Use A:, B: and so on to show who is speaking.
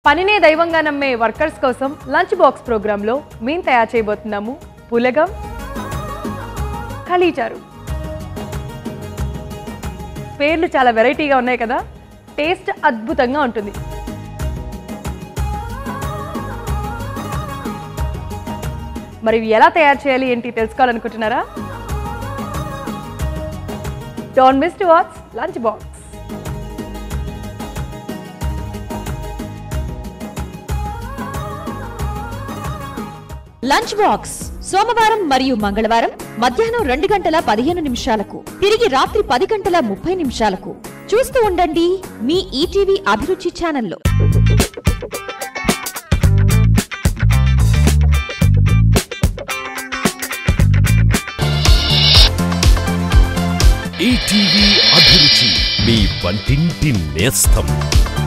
A: పనినే దైవంగా నమ్మే వర్కర్స్ కోసం లంచ్ బాక్స్ ప్రోగ్రాంలో మేము తయారు చేయబోతున్నాము పులగం ఖలీచారు పేర్లు చాలా వెరైటీగా ఉన్నాయి కదా టేస్ట్ అద్భుతంగా ఉంటుంది మరి ఇవి ఎలా తయారు చేయాలి ఏంటి తెలుసుకోవాలనుకుంటున్నారా don't miss to watch lunch box
B: lunch box సోమవారం మరియు మంగళవారం మధ్యాహ్నం రెండు గంటల పదిహేను నిమిషాలకు తిరిగి రాత్రి పది గంటల ముప్పై నిమిషాలకు చూస్తూ ఉండండి మీ ఈటీవీ అభిరుచి ఛానల్లో
C: ఈటీవీ అభిరుచి మీ వంటింటి నేస్తం